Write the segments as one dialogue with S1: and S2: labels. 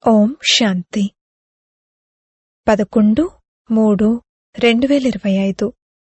S1: ఓం శాంతి పదకొండు మూడు రెండు వేల ఇరవై ఐదు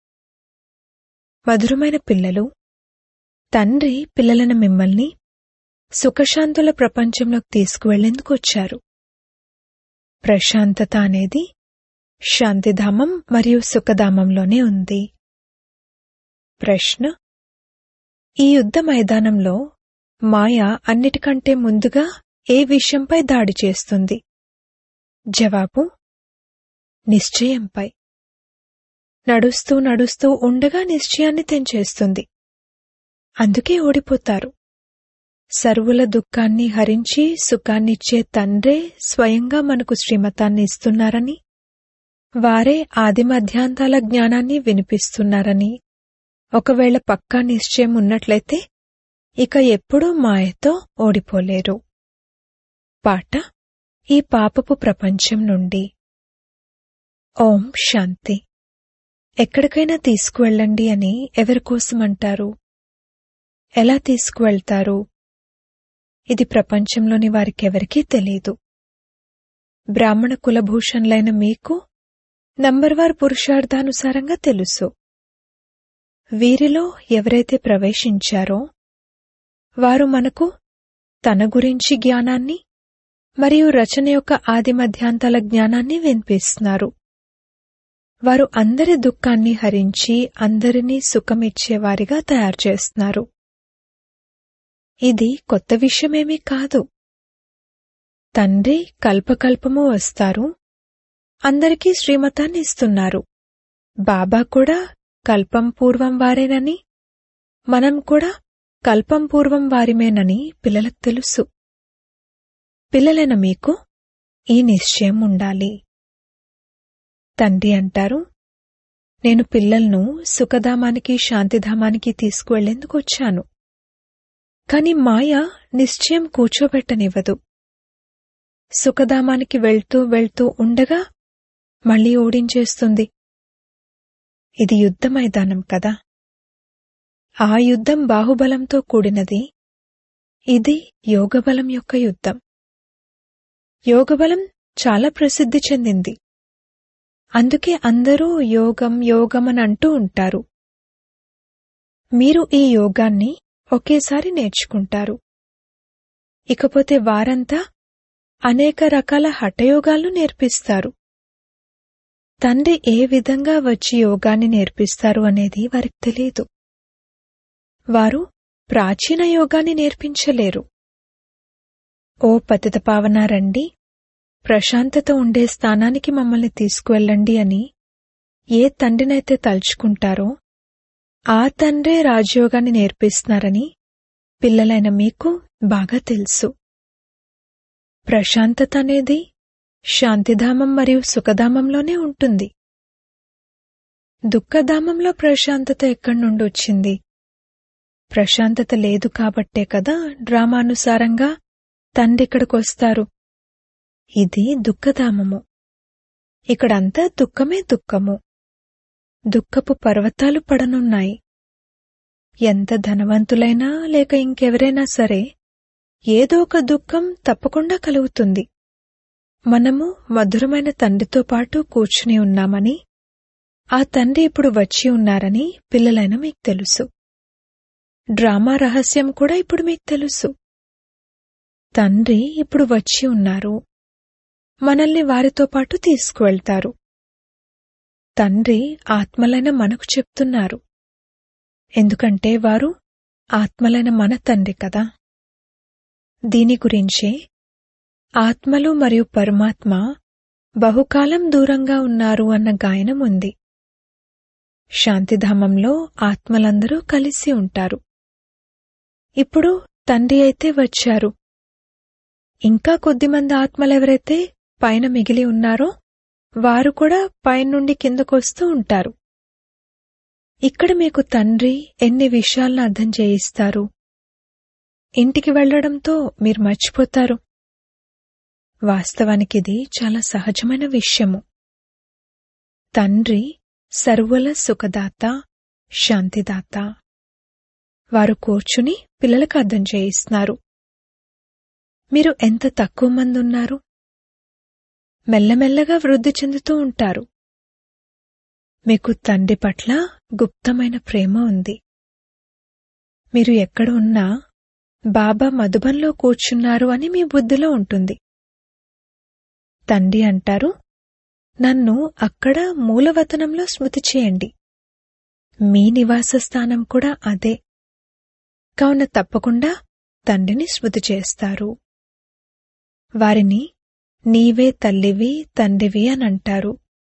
S1: మధురమైన పిల్లలు తండ్రి పిల్లలను మిమ్మల్ని సుఖశాంతుల ప్రపంచంలోకి తీసుకువెళ్లేందుకు వచ్చారు ప్రశాంతత అనేది శాంతిధామం మరియు సుఖధామంలోనే ఉంది ప్రశ్న ఈ యుద్ధ మైదానంలో మాయ అన్నిటికంటే ముందుగా ఏ విషయంపై దాడి చేస్తుంది జవాబు నిశ్చయంపై నడుస్తూ నడుస్తూ ఉండగా నిశ్చయాన్ని తెంచేస్తుంది అందుకే ఓడిపోతారు సర్వుల దుఃఖాన్ని హరించి సుఖాన్నిచ్చే తండ్రే స్వయంగా మనకు శ్రీమతాన్ని ఇస్తున్నారని వారే ఆది మధ్యాంతాల జ్ఞానాన్ని వినిపిస్తున్నారని ఒకవేళ పక్కా నిశ్చయం ఉన్నట్లయితే ఇక ఎప్పుడూ మాయతో ఓడిపోలేరు పాట ఈ పాపపు ప్రపంచం నుండి ఓం శాంతి ఎక్కడికైనా తీసుకువెళ్ళండి అని ఎవరికోసం అంటారు ఎలా తీసుకువెళ్తారు ఇది ప్రపంచంలోని వారికెవరికీ తెలీదు బ్రాహ్మణ కులభూషణులైన మీకు నంబర్వార్ పురుషార్థానుసారంగా తెలుసు వీరిలో ఎవరైతే ప్రవేశించారో వారు మనకు తన గురించి జ్ఞానాన్ని మరియు రచన యొక్క ఆది మధ్యాంతాల జ్ఞానాన్ని వినిపిస్తున్నారు వారు అందరి దుఃఖాన్ని హరించి అందరినీ సుఖమిచ్చేవారిగా తయారు చేస్తున్నారు ఇది కొత్త విషయమేమీ కాదు తండ్రి కల్పకల్పము వస్తారు అందరికీ శ్రీమతాన్ని ఇస్తున్నారు బాబా కూడా కల్పం పూర్వం వారేనని మనం కూడా కల్పం పూర్వం వారిమేనని పిల్లలకు తెలుసు పిల్లలైన మీకు ఈ నిశ్చయం ఉండాలి తండ్రి అంటారు నేను పిల్లలను సుఖధామానికి శాంతిధామానికి తీసుకువెళ్లేందుకు వచ్చాను కాని మాయ నిశ్చయం కూర్చోబెట్టనివ్వదు సుఖధామానికి వెళ్తూ వెళ్తూ ఉండగా మళ్లీ ఓడించేస్తుంది ఇది యుద్ధ మైదానం కదా ఆ యుద్ధం బాహుబలంతో కూడినది ఇది యోగబలం యొక్క యుద్ధం యోగబలం చాలా ప్రసిద్ధి చెందింది అందుకే అందరూ యోగం యోగం అని అంటూ ఉంటారు మీరు ఈ యోగాన్ని ఒకేసారి నేర్చుకుంటారు ఇకపోతే వారంతా అనేక రకాల హఠయోగాలు నేర్పిస్తారు తండ్రి ఏ విధంగా వచ్చి యోగాన్ని నేర్పిస్తారు అనేది వారికి తెలియదు వారు ప్రాచీన యోగాన్ని నేర్పించలేరు ఓ పతిత పావన రండి ప్రశాంతత ఉండే స్థానానికి మమ్మల్ని తీసుకువెళ్ళండి అని ఏ తండ్రినైతే తలుచుకుంటారో ఆ తండ్రే రాజయోగాన్ని నేర్పిస్తున్నారని పిల్లలైన మీకు బాగా తెలుసు ప్రశాంతత అనేది శాంతిధామం మరియు సుఖధామంలోనే ఉంటుంది దుఃఖధామంలో ప్రశాంతత ఎక్కడి నుండి వచ్చింది ప్రశాంతత లేదు కాబట్టే కదా డ్రామానుసారంగా తండ్రి ఇక్కడికి వస్తారు ఇది దుఃఖధామము ఇక్కడంతా దుఃఖమే దుఃఖము దుఃఖపు పర్వతాలు పడనున్నాయి ఎంత ధనవంతులైనా లేక ఇంకెవరైనా సరే ఏదో ఒక దుఃఖం తప్పకుండా కలుగుతుంది మనము మధురమైన తండ్రితో పాటు కూర్చుని ఉన్నామని ఆ తండ్రి ఇప్పుడు వచ్చి ఉన్నారని పిల్లలైన మీకు తెలుసు డ్రామా రహస్యం కూడా ఇప్పుడు మీకు తెలుసు తండ్రి ఇప్పుడు వచ్చి ఉన్నారు మనల్ని వారితో పాటు తీసుకువెళ్తారు తండ్రి ఆత్మలైన మనకు చెప్తున్నారు ఎందుకంటే వారు ఆత్మలైన మన తండ్రి కదా దీని గురించే ఆత్మలు మరియు పరమాత్మ బహుకాలం దూరంగా ఉన్నారు అన్న గాయనం ఉంది శాంతిధామంలో ఆత్మలందరూ కలిసి ఉంటారు ఇప్పుడు తండ్రి అయితే వచ్చారు ఇంకా కొద్దిమంది ఆత్మలెవరైతే పైన మిగిలి ఉన్నారో వారు కూడా పైనుండి కిందకొస్తూ ఉంటారు ఇక్కడ మీకు తండ్రి ఎన్ని విషయాలను అర్థం చేయిస్తారు ఇంటికి వెళ్లడంతో మీరు మర్చిపోతారు వాస్తవానికిది చాలా సహజమైన విషయము తండ్రి సర్వుల సుఖదాత శాంతిదాత వారు కూర్చుని పిల్లలకు అర్థం చేయిస్తున్నారు మీరు ఎంత తక్కువ మంది ఉన్నారు మెల్లమెల్లగా వృద్ధి చెందుతూ ఉంటారు మీకు తండ్రి పట్ల గుప్తమైన ప్రేమ ఉంది మీరు ఎక్కడ ఉన్నా బాబా మధుబన్లో కూర్చున్నారు అని మీ బుద్ధిలో ఉంటుంది తండ్రి అంటారు నన్ను అక్కడ మూలవతనంలో స్మృతి చేయండి మీ నివాస స్థానం కూడా అదే కావున తప్పకుండా తండ్రిని స్మృతి చేస్తారు వారిని నీవే తల్లివి తండ్రివి అని అంటారు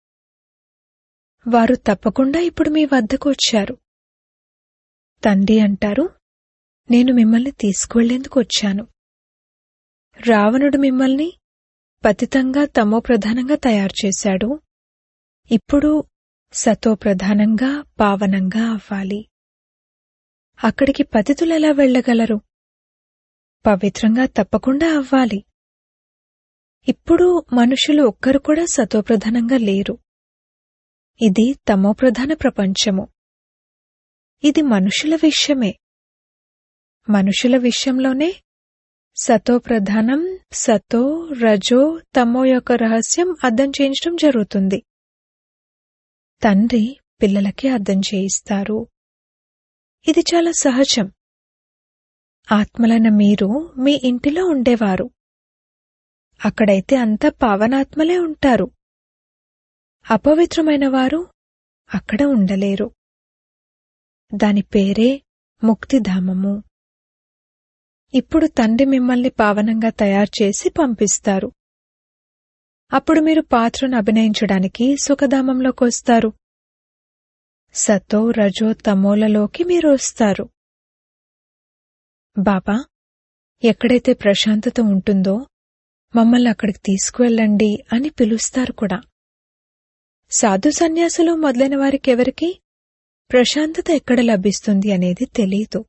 S1: వారు తప్పకుండా ఇప్పుడు మీ వద్దకు వచ్చారు తండ్రి అంటారు నేను మిమ్మల్ని తీసుకువెళ్లేందుకు వచ్చాను రావణుడు మిమ్మల్ని పతితంగా తమో ప్రధానంగా తయారు చేశాడు ఇప్పుడు సతో ప్రధానంగా పావనంగా అవ్వాలి అక్కడికి పతితులెలా వెళ్లగలరు పవిత్రంగా తప్పకుండా అవ్వాలి ఇప్పుడు మనుషులు ఒక్కరు కూడా సతోప్రధానంగా లేరు ఇది తమోప్రధాన ప్రపంచము ఇది మనుషుల విషయమే మనుషుల విషయంలోనే సతోప్రధానం సతో రజో తమో యొక్క రహస్యం అర్థం చేయించడం జరుగుతుంది తండ్రి పిల్లలకి అర్థం చేయిస్తారు ఇది చాలా సహజం ఆత్మలైన మీరు మీ ఇంటిలో ఉండేవారు అక్కడైతే అంతా పావనాత్మలే ఉంటారు అపవిత్రమైన వారు అక్కడ ఉండలేరు దాని పేరే ముక్తిధామము ఇప్పుడు తండ్రి మిమ్మల్ని పావనంగా తయారు చేసి పంపిస్తారు అప్పుడు మీరు పాత్రను అభినయించడానికి సుఖధామంలోకి వస్తారు సతో రజో తమోలలోకి మీరు వస్తారు బాబా ఎక్కడైతే ప్రశాంతత ఉంటుందో మమ్మల్ని అక్కడికి తీసుకువెళ్ళండి అని పిలుస్తారు కూడా సాధు సన్యాసులు మొదలైన వారికెవరికి ప్రశాంతత ఎక్కడ లభిస్తుంది అనేది తెలీదు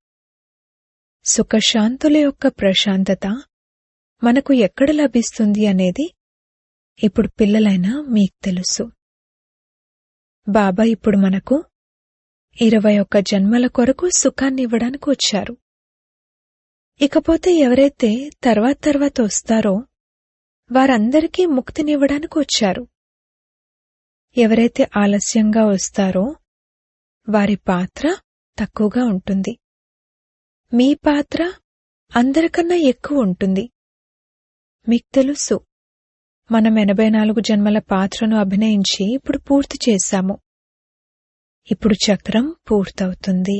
S1: సుఖశాంతుల యొక్క ప్రశాంతత మనకు ఎక్కడ లభిస్తుంది అనేది ఇప్పుడు పిల్లలైనా మీకు తెలుసు బాబా ఇప్పుడు మనకు ఇరవై ఒక్క జన్మల కొరకు సుఖాన్ని ఇవ్వడానికి వచ్చారు ఇకపోతే ఎవరైతే తర్వాత తర్వాత వస్తారో వారందరికీ ముక్తినివ్వడానికి వచ్చారు ఎవరైతే ఆలస్యంగా వస్తారో వారి పాత్ర తక్కువగా ఉంటుంది మీ పాత్ర అందరికన్నా ఎక్కువ ఉంటుంది మీకు తెలుసు మనం ఎనభై నాలుగు జన్మల పాత్రను అభినయించి ఇప్పుడు పూర్తి చేశాము ఇప్పుడు చక్రం పూర్తవుతుంది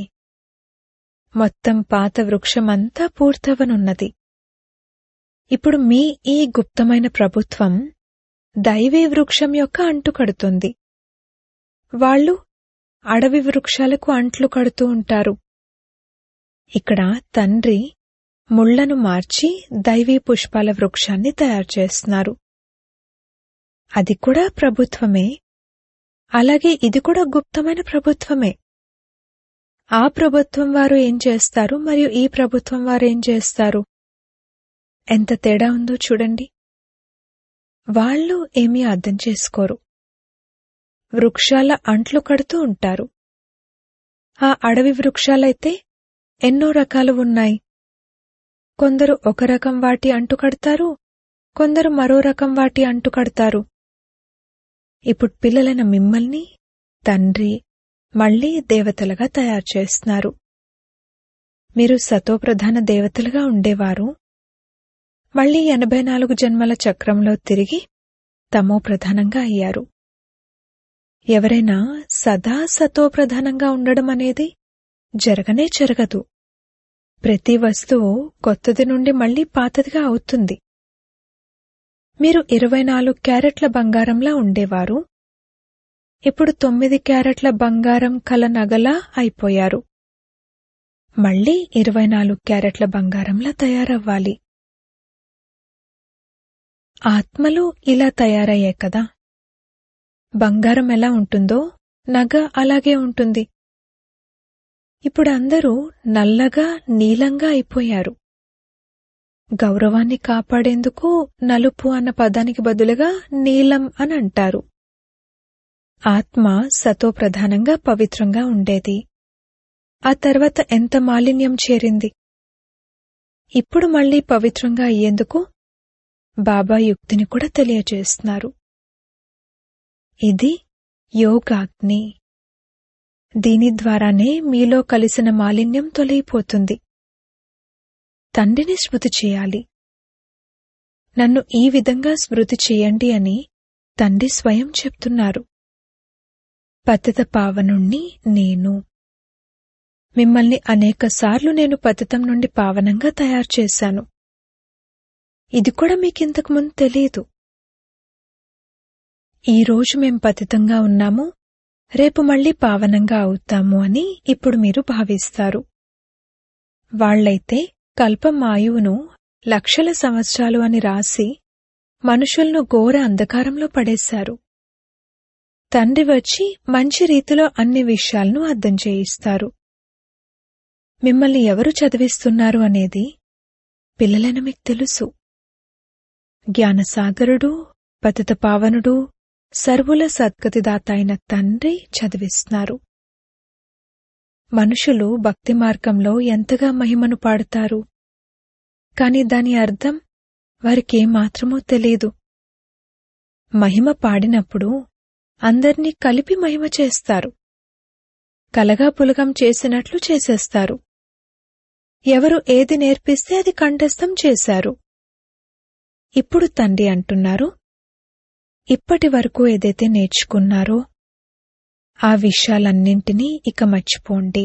S1: మొత్తం పాత వృక్షమంతా పూర్తవనున్నది ఇప్పుడు మీ ఈ గుప్తమైన ప్రభుత్వం దైవీ వృక్షం యొక్క అంటు కడుతుంది వాళ్ళు అడవి వృక్షాలకు అంట్లు కడుతూ ఉంటారు ఇక్కడ తండ్రి ముళ్లను మార్చి దైవీ పుష్పాల వృక్షాన్ని తయారు చేస్తున్నారు అది కూడా ప్రభుత్వమే అలాగే ఇది కూడా గుప్తమైన ప్రభుత్వమే ఆ ప్రభుత్వం వారు ఏం చేస్తారు మరియు ఈ ప్రభుత్వం వారు ఏం చేస్తారు ఎంత తేడా ఉందో చూడండి వాళ్ళు ఏమీ అర్థం చేసుకోరు వృక్షాల అంట్లు కడుతూ ఉంటారు ఆ అడవి వృక్షాలైతే ఎన్నో రకాలు ఉన్నాయి కొందరు ఒక రకం వాటి అంటు కడతారు కొందరు మరో రకం వాటి అంటు కడతారు ఇప్పుడు పిల్లలైన మిమ్మల్ని తండ్రి మళ్లీ దేవతలుగా తయారు చేస్తున్నారు మీరు సతోప్రధాన దేవతలుగా ఉండేవారు మళ్లీ ఎనభై నాలుగు జన్మల చక్రంలో తిరిగి తమో ప్రధానంగా అయ్యారు ఎవరైనా సదా సతోప్రధానంగా ఉండడం అనేది జరగనే జరగదు ప్రతి వస్తువు కొత్తది నుండి మళ్లీ పాతదిగా అవుతుంది మీరు ఇరవై నాలుగు క్యారెట్ల బంగారంలా ఉండేవారు ఇప్పుడు తొమ్మిది క్యారెట్ల బంగారం కల నగలా అయిపోయారు మళ్లీ ఇరవై నాలుగు క్యారెట్ల బంగారంలా తయారవ్వాలి ఆత్మలు ఇలా తయారయ్యాయి కదా బంగారం ఎలా ఉంటుందో నగ అలాగే ఉంటుంది ఇప్పుడు అందరూ నల్లగా నీలంగా అయిపోయారు గౌరవాన్ని కాపాడేందుకు నలుపు అన్న పదానికి బదులుగా నీలం అని అంటారు ఆత్మ సతోప్రధానంగా పవిత్రంగా ఉండేది ఆ తర్వాత ఎంత మాలిన్యం చేరింది ఇప్పుడు మళ్లీ పవిత్రంగా అయ్యేందుకు బాబా యుక్తిని కూడా తెలియజేస్తున్నారు ఇది యోగాగ్ని దీని ద్వారానే మీలో కలిసిన మాలిన్యం తొలగిపోతుంది తండ్రిని స్మృతి చేయాలి నన్ను ఈ విధంగా స్మృతి చేయండి అని తండ్రి స్వయం చెప్తున్నారు పతిత పావనుణ్ణి నేను మిమ్మల్ని అనేకసార్లు నేను పతితం నుండి పావనంగా తయారు చేశాను ఇది కూడా మీకింతకు ముందు తెలియదు ఈరోజు మేం పతితంగా ఉన్నాము రేపు మళ్ళీ పావనంగా అవుతాము అని ఇప్పుడు మీరు భావిస్తారు వాళ్లైతే కల్పం ఆయువును లక్షల సంవత్సరాలు అని రాసి మనుషులను ఘోర అంధకారంలో పడేశారు తండ్రి వచ్చి మంచి రీతిలో అన్ని విషయాలను అర్థం చేయిస్తారు మిమ్మల్ని ఎవరు చదివిస్తున్నారు అనేది పిల్లలను మీకు తెలుసు జ్ఞానసాగరుడు పతిత పావనుడు సర్వుల సద్గతిదాత అయిన తండ్రి చదివిస్తున్నారు మనుషులు భక్తి మార్గంలో ఎంతగా మహిమను పాడుతారు కాని దాని అర్థం వారికేమాత్రమూ తెలీదు మహిమ పాడినప్పుడు అందర్నీ కలిపి మహిమ చేస్తారు కలగా పులగం చేసినట్లు చేసేస్తారు ఎవరు ఏది నేర్పిస్తే అది కంఠస్థం చేశారు ఇప్పుడు తండ్రి అంటున్నారు ఇప్పటి వరకు ఏదైతే నేర్చుకున్నారో ఆ విషయాలన్నింటినీ ఇక మర్చిపోండి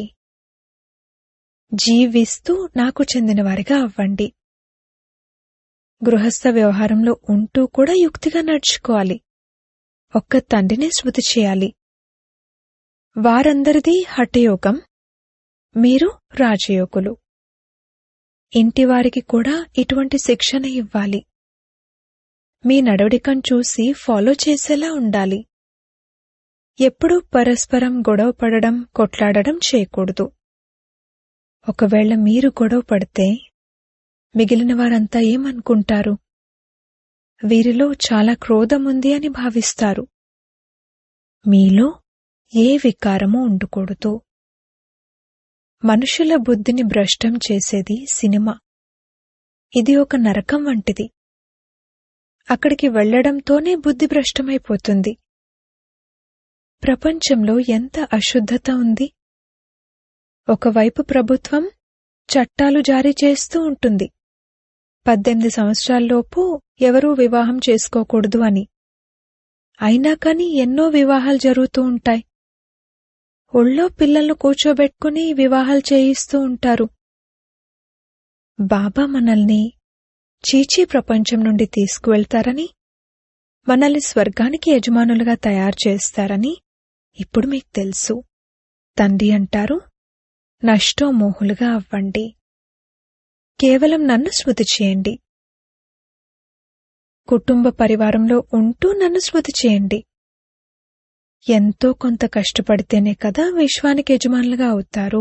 S1: జీవిస్తూ నాకు చెందినవారిగా అవ్వండి గృహస్థ వ్యవహారంలో ఉంటూ కూడా యుక్తిగా నడుచుకోవాలి ఒక్క తండ్రినే స్మృతి చేయాలి వారందరిది హఠయోగం మీరు రాజయోగులు ఇంటివారికి కూడా ఇటువంటి శిక్షణ ఇవ్వాలి మీ నడవడికను చూసి ఫాలో చేసేలా ఉండాలి ఎప్పుడూ పరస్పరం గొడవ పడడం కొట్లాడడం చేయకూడదు ఒకవేళ మీరు గొడవ పడితే మిగిలిన వారంతా ఏమనుకుంటారు వీరిలో చాలా క్రోధముంది అని భావిస్తారు మీలో ఏ వికారము ఉండకూడదు మనుషుల బుద్ధిని భ్రష్టం చేసేది సినిమా ఇది ఒక నరకం వంటిది అక్కడికి వెళ్లడంతోనే బుద్ధి భ్రష్టమైపోతుంది ప్రపంచంలో ఎంత అశుద్ధత ఉంది ఒకవైపు ప్రభుత్వం చట్టాలు జారీ చేస్తూ ఉంటుంది పద్దెనిమిది సంవత్సరాల్లోపు ఎవరూ వివాహం చేసుకోకూడదు అని అయినా కాని ఎన్నో వివాహాలు జరుగుతూ ఉంటాయి ఒళ్ళో పిల్లలను కూర్చోబెట్టుకుని వివాహాలు చేయిస్తూ ఉంటారు బాబా మనల్ని చీచీ ప్రపంచం నుండి తీసుకువెళ్తారని మనల్ని స్వర్గానికి యజమానులుగా తయారు చేస్తారని ఇప్పుడు మీకు తెలుసు తండ్రి అంటారు నష్టోమోహులుగా అవ్వండి కేవలం నన్ను స్మృతి చేయండి కుటుంబ పరివారంలో ఉంటూ నన్ను స్మృతి చేయండి ఎంతో కొంత కష్టపడితేనే కదా విశ్వానికి యజమానులుగా అవుతారు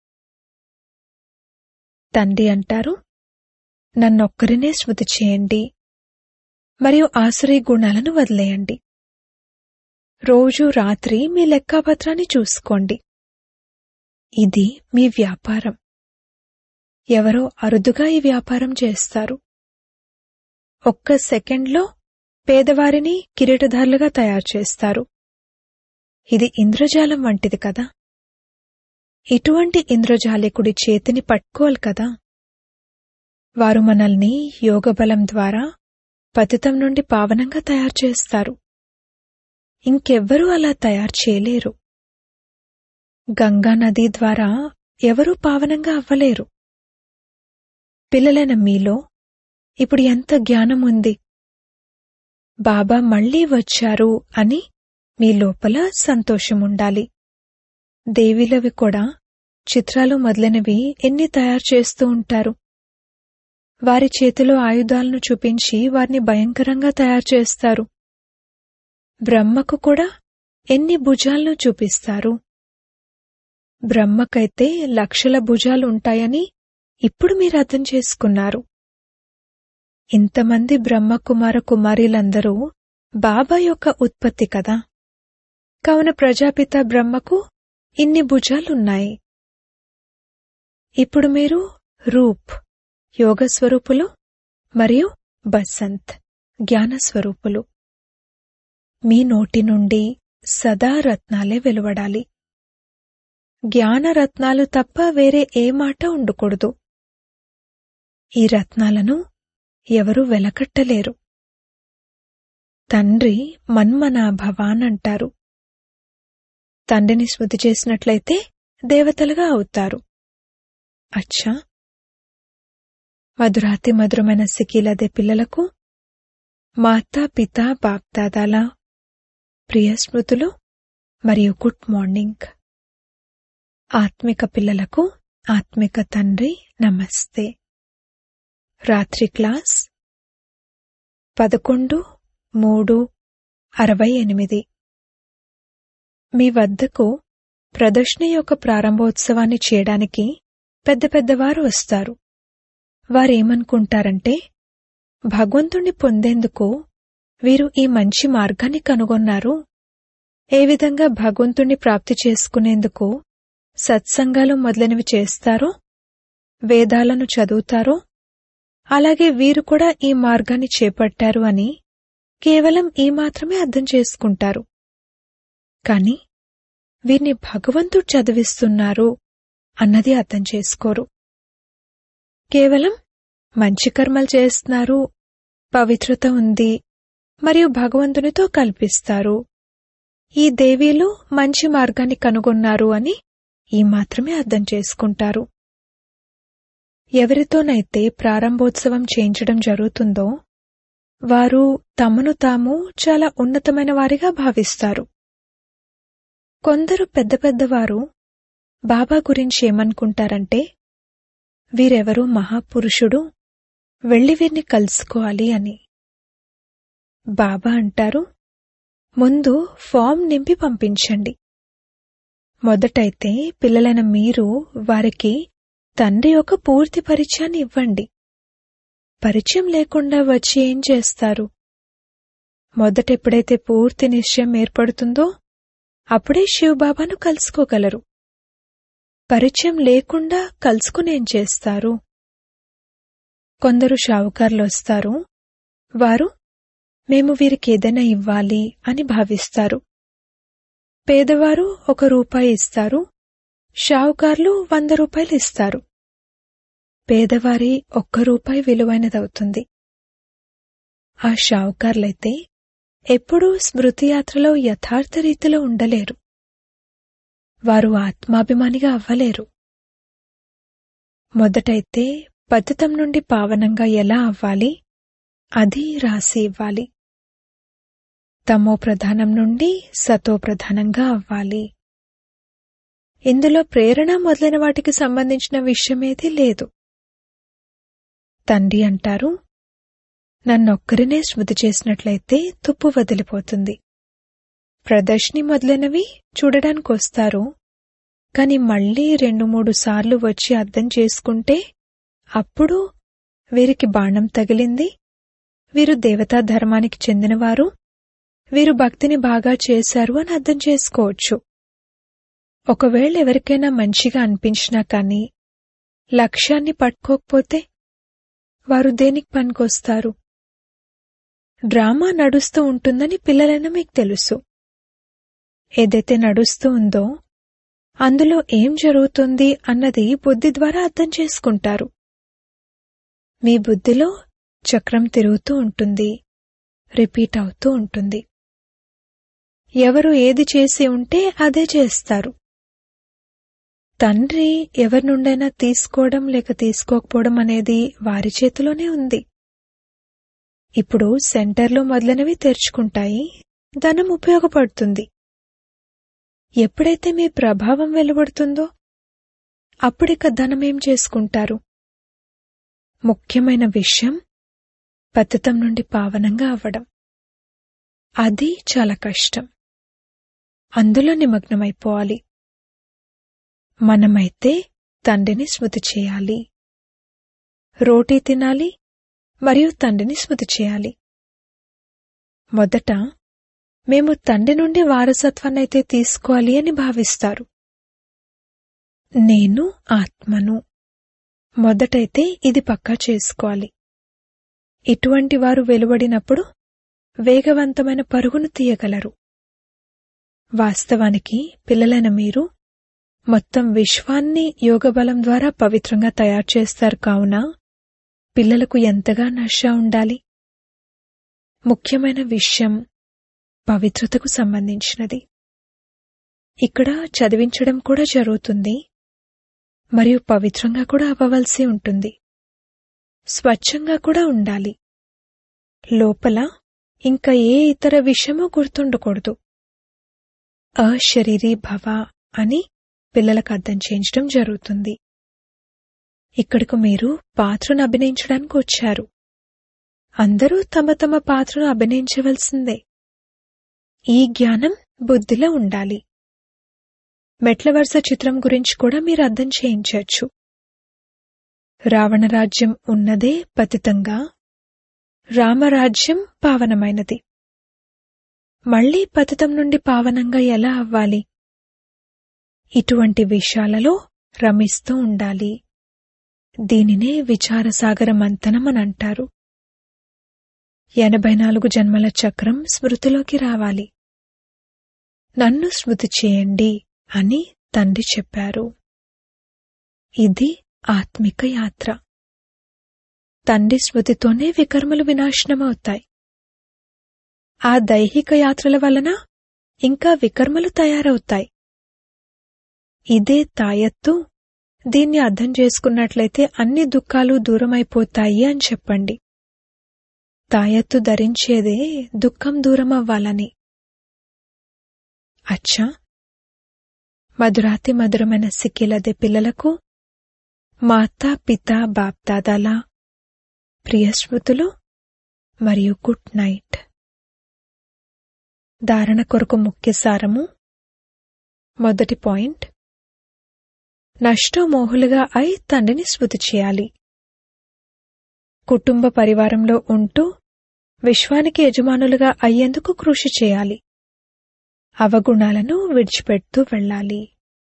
S1: తండ్రి అంటారు నన్నొక్కరినే స్మృతి చేయండి మరియు ఆశ్రయ గుణాలను వదిలేయండి రోజు రాత్రి మీ లెక్కాపత్రాన్ని చూసుకోండి ఇది మీ వ్యాపారం ఎవరో అరుదుగా ఈ వ్యాపారం చేస్తారు ఒక్క సెకండ్లో పేదవారిని కిరీటధారులుగా తయారు చేస్తారు ఇది ఇంద్రజాలం వంటిది కదా ఇటువంటి ఇంద్రజాలికుడి చేతిని పట్టుకోవాలి కదా వారు మనల్ని యోగబలం ద్వారా పతితం నుండి పావనంగా తయారు చేస్తారు ఇంకెవ్వరూ అలా తయారు చేయలేరు గంగా నది ద్వారా ఎవరూ పావనంగా అవ్వలేరు పిల్లలైన మీలో ఇప్పుడు ఎంత జ్ఞానం ఉంది బాబా మళ్లీ వచ్చారు అని మీ లోపల సంతోషం ఉండాలి దేవీలవి కూడా చిత్రాలు మొదలైనవి ఎన్ని తయారు చేస్తూ ఉంటారు వారి చేతిలో ఆయుధాలను చూపించి వారిని భయంకరంగా తయారు చేస్తారు బ్రహ్మకు కూడా ఎన్ని భుజాలను చూపిస్తారు బ్రహ్మకైతే లక్షల భుజాలు ఉంటాయని ఇప్పుడు మీరు అర్థం చేసుకున్నారు ఇంతమంది బ్రహ్మకుమార కుమారీలందరూ బాబా యొక్క ఉత్పత్తి కదా కావున ప్రజాపిత బ్రహ్మకు ఇన్ని భుజాలున్నాయి ఇప్పుడు మీరు రూప్ యోగస్వరూపులు మరియు బసంత్ జ్ఞానస్వరూపులు మీ నోటి నుండి సదా రత్నాలే వెలువడాలి జ్ఞాన రత్నాలు తప్ప వేరే ఏ మాట ఉండకూడదు ఈ రత్నాలను ఎవరూ వెలకట్టలేరు తండ్రి మన్మనాభవాన్ అంటారు తండ్రిని స్మృతి చేసినట్లయితే దేవతలుగా అవుతారు అచ్చా మధురాతి మధురమైన సికీలదే పిల్లలకు మాతా పిత బాప్దాదాల ప్రియ స్మృతులు మరియు గుడ్ మార్నింగ్ ఆత్మిక పిల్లలకు ఆత్మిక తండ్రి నమస్తే రాత్రి క్లాస్ పదకొండు మూడు అరవై ఎనిమిది మీ వద్దకు ప్రదర్శన యొక్క ప్రారంభోత్సవాన్ని చేయడానికి పెద్ద పెద్దవారు వస్తారు వారేమనుకుంటారంటే భగవంతుణ్ణి పొందేందుకు వీరు ఈ మంచి మార్గాన్ని కనుగొన్నారు ఏ విధంగా భగవంతుణ్ణి ప్రాప్తి చేసుకునేందుకు సత్సంగాలు మొదలైనవి చేస్తారో వేదాలను చదువుతారో అలాగే వీరు కూడా ఈ మార్గాన్ని చేపట్టారు అని కేవలం ఈ మాత్రమే అర్థం చేసుకుంటారు కాని వీరిని భగవంతుడు చదివిస్తున్నారు అన్నది అర్థం చేసుకోరు కేవలం మంచి కర్మలు చేస్తున్నారు పవిత్రత ఉంది మరియు భగవంతునితో కల్పిస్తారు ఈ దేవీలు మంచి మార్గాన్ని కనుగొన్నారు అని ఈ మాత్రమే అర్థం చేసుకుంటారు ఎవరితోనైతే ప్రారంభోత్సవం చేయించడం జరుగుతుందో వారు తమను తాము చాలా ఉన్నతమైన వారిగా భావిస్తారు కొందరు పెద్ద పెద్దవారు బాబా గురించి ఏమనుకుంటారంటే వీరెవరో మహాపురుషుడు వెళ్లి వీరిని కలుసుకోవాలి అని బాబా అంటారు ముందు ఫామ్ నింపి పంపించండి మొదటైతే పిల్లలైన మీరు వారికి తండ్రి యొక్క పూర్తి పరిచయాన్ని ఇవ్వండి పరిచయం లేకుండా వచ్చి ఏం చేస్తారు మొదట ఎప్పుడైతే పూర్తి నిశ్చయం ఏర్పడుతుందో అప్పుడే శివబాబాను కలుసుకోగలరు పరిచయం లేకుండా కలుసుకునేం చేస్తారు కొందరు షావుకారులు వస్తారు వారు మేము వీరికి ఏదైనా ఇవ్వాలి అని భావిస్తారు పేదవారు ఒక రూపాయి ఇస్తారు షావుకార్లు వంద రూపాయలు ఇస్తారు పేదవారి ఒక్క రూపాయి విలువైనదవుతుంది ఆ షావుకార్లైతే ఎప్పుడూ స్మృతియాత్రలో యథార్థ రీతిలో ఉండలేరు వారు ఆత్మాభిమానిగా అవ్వలేరు మొదటైతే పతితం నుండి పావనంగా ఎలా అవ్వాలి అది రాసి ఇవ్వాలి తమో ప్రధానం నుండి సతో ప్రధానంగా అవ్వాలి ఇందులో ప్రేరణ మొదలైన వాటికి సంబంధించిన విషయమేదీ లేదు తండ్రి అంటారు నన్నొక్కరినే స్మృతి చేసినట్లయితే తుప్పు వదిలిపోతుంది ప్రదర్శిని మొదలైనవి చూడడానికి వస్తారు కాని మళ్లీ రెండు మూడు సార్లు వచ్చి అర్థం చేసుకుంటే అప్పుడు వీరికి బాణం తగిలింది వీరు దేవతా ధర్మానికి చెందినవారు వీరు భక్తిని బాగా చేశారు అని అర్థం చేసుకోవచ్చు ఒకవేళ ఎవరికైనా మంచిగా అనిపించినా కానీ లక్ష్యాన్ని పట్టుకోకపోతే వారు దేనికి పనికొస్తారు డ్రామా నడుస్తూ ఉంటుందని పిల్లలైనా మీకు తెలుసు ఏదైతే నడుస్తూ ఉందో అందులో ఏం జరుగుతుంది అన్నది బుద్ధి ద్వారా అర్థం చేసుకుంటారు మీ బుద్ధిలో చక్రం తిరుగుతూ ఉంటుంది రిపీట్ అవుతూ ఉంటుంది ఎవరు ఏది చేసి ఉంటే అదే చేస్తారు తండ్రి ఎవరి నుండైనా తీసుకోవడం లేక తీసుకోకపోవడం అనేది వారి చేతిలోనే ఉంది ఇప్పుడు సెంటర్లు మొదలైనవి తెరుచుకుంటాయి ధనం ఉపయోగపడుతుంది ఎప్పుడైతే మీ ప్రభావం వెలువడుతుందో అప్పుడిక ధనమేం చేసుకుంటారు ముఖ్యమైన విషయం పతితం నుండి పావనంగా అవ్వడం అది చాలా కష్టం అందులో నిమగ్నమైపోవాలి మనమైతే తండ్రిని స్మృతి చేయాలి రోటీ తినాలి మరియు తండ్రిని స్మృతి చేయాలి మొదట మేము తండ్రి నుండి వారసత్వాన్నైతే తీసుకోవాలి అని భావిస్తారు నేను ఆత్మను మొదటైతే ఇది పక్కా చేసుకోవాలి ఇటువంటి వారు వెలువడినప్పుడు వేగవంతమైన పరుగును తీయగలరు వాస్తవానికి పిల్లలైన మీరు మొత్తం విశ్వాన్ని యోగబలం ద్వారా పవిత్రంగా తయారు చేస్తారు కావున పిల్లలకు ఎంతగా నష ఉండాలి ముఖ్యమైన విషయం పవిత్రతకు సంబంధించినది ఇక్కడ చదివించడం కూడా జరుగుతుంది మరియు పవిత్రంగా కూడా అవ్వవలసి ఉంటుంది స్వచ్ఛంగా కూడా ఉండాలి లోపల ఇంకా ఏ ఇతర విషయమూ గుర్తుండకూడదు అశరీరీ భవ అని పిల్లలకు అర్థం చేయించడం జరుగుతుంది ఇక్కడకు మీరు పాత్రను అభినయించడానికి వచ్చారు అందరూ తమ తమ పాత్రను అభినయించవలసిందే ఈ జ్ఞానం బుద్ధిలో ఉండాలి మెట్ల వరుస చిత్రం గురించి కూడా మీరు అర్థం చేయించవచ్చు రావణరాజ్యం ఉన్నదే పతితంగా రామరాజ్యం పావనమైనది మళ్లీ పతితం నుండి పావనంగా ఎలా అవ్వాలి ఇటువంటి విషయాలలో రమిస్తూ ఉండాలి దీనినే విచారసాగర మంతనం అని అంటారు ఎనభై నాలుగు జన్మల చక్రం స్మృతిలోకి రావాలి నన్ను స్మృతి చేయండి అని తండ్రి చెప్పారు ఇది ఆత్మిక యాత్ర తండ్రి స్మృతితోనే వికర్మలు వినాశనమవుతాయి ఆ దైహిక యాత్రల వలన ఇంకా వికర్మలు తయారవుతాయి ఇదే తాయత్తు దీన్ని అర్థం చేసుకున్నట్లయితే అన్ని దుఃఖాలు దూరమైపోతాయి అని చెప్పండి తాయత్తు ధరించేదే దుఃఖం దూరం అవ్వాలని అచ్చా మధురాతి మధురమైన సిక్కిలదే పిల్లలకు మాతా పిత బాప్దాదాల ప్రియ స్మృతులు మరియు గుడ్ నైట్ ధారణ కొరకు ముఖ్య సారము మొదటి పాయింట్ నష్టమోహులుగా అయి తండ్రిని స్మృతి చేయాలి కుటుంబ పరివారంలో ఉంటూ విశ్వానికి యజమానులుగా అయ్యేందుకు కృషి చేయాలి అవగుణాలను విడిచిపెడుతూ వెళ్ళాలి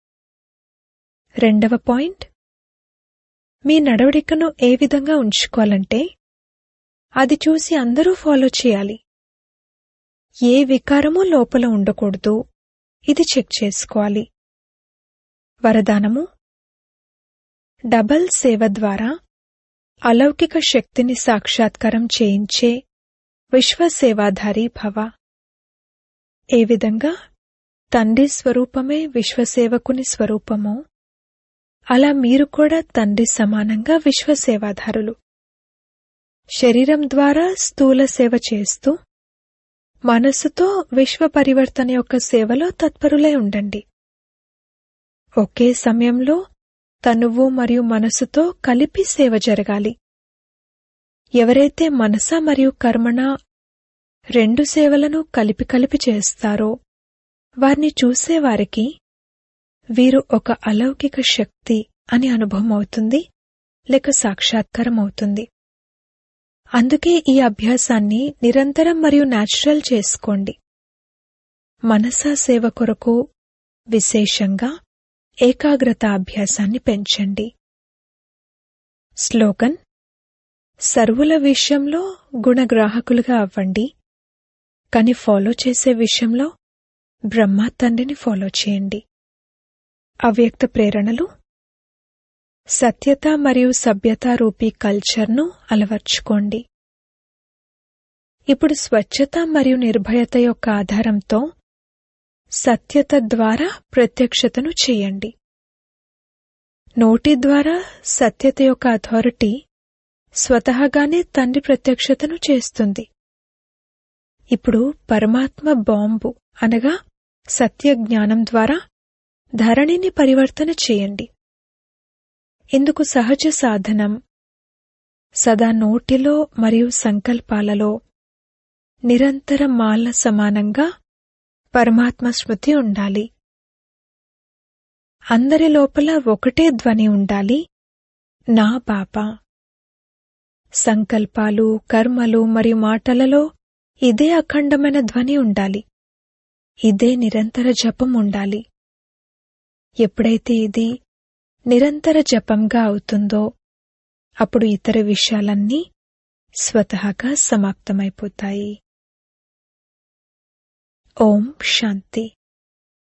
S1: రెండవ పాయింట్ మీ నడవడికను ఏ విధంగా ఉంచుకోవాలంటే అది చూసి అందరూ ఫాలో చేయాలి ఏ వికారమూ లోపల ఉండకూడదు ఇది చెక్ చేసుకోవాలి వరదానము డబల్ సేవ ద్వారా అలౌకిక శక్తిని సాక్షాత్కారం చేయించే విశ్వసేవాధారి భవ ఏ విధంగా తండ్రి స్వరూపమే విశ్వసేవకుని స్వరూపమో అలా మీరు కూడా తండ్రి సమానంగా విశ్వసేవాధారులు శరీరం ద్వారా స్థూల సేవ చేస్తూ మనస్సుతో విశ్వ పరివర్తన యొక్క సేవలో తత్పరులై ఉండండి ఒకే సమయంలో తనువు మరియు మనసుతో కలిపి సేవ జరగాలి ఎవరైతే మనస మరియు కర్మణ రెండు సేవలను కలిపి కలిపి చేస్తారో వారిని చూసేవారికి వీరు ఒక అలౌకిక శక్తి అని అనుభవం అవుతుంది లేక సాక్షాత్కారం అవుతుంది అందుకే ఈ అభ్యాసాన్ని నిరంతరం మరియు న్యాచురల్ చేసుకోండి మనసా సేవ కొరకు విశేషంగా ఏకాగ్రత అభ్యాసాన్ని పెంచండి స్లోగన్ సర్వుల విషయంలో గుణగ్రాహకులుగా అవ్వండి కాని ఫాలో చేసే విషయంలో బ్రహ్మ తండ్రిని ఫాలో చేయండి అవ్యక్త ప్రేరణలు సత్యత మరియు సభ్యత రూపీ కల్చర్ను అలవర్చుకోండి ఇప్పుడు స్వచ్ఛత మరియు నిర్భయత యొక్క ఆధారంతో సత్యత ద్వారా ప్రత్యక్షతను చేయండి నోటి ద్వారా సత్యత యొక్క అథారిటీ స్వతహాగానే తండ్రి ప్రత్యక్షతను చేస్తుంది ఇప్పుడు పరమాత్మ బాంబు అనగా సత్య జ్ఞానం ద్వారా ధరణిని పరివర్తన చేయండి ఇందుకు సహజ సాధనం సదా నోటిలో మరియు సంకల్పాలలో నిరంతర మాల సమానంగా పరమాత్మ స్మృతి ఉండాలి అందరి లోపల ఒకటే ధ్వని ఉండాలి నా బాబా సంకల్పాలు కర్మలు మరియు మాటలలో ఇదే అఖండమైన ధ్వని ఉండాలి ఇదే నిరంతర జపం ఉండాలి ఎప్పుడైతే ఇది నిరంతర జపంగా అవుతుందో అప్పుడు ఇతర విషయాలన్నీ స్వతహాగా సమాప్తమైపోతాయి ఓం శాంతి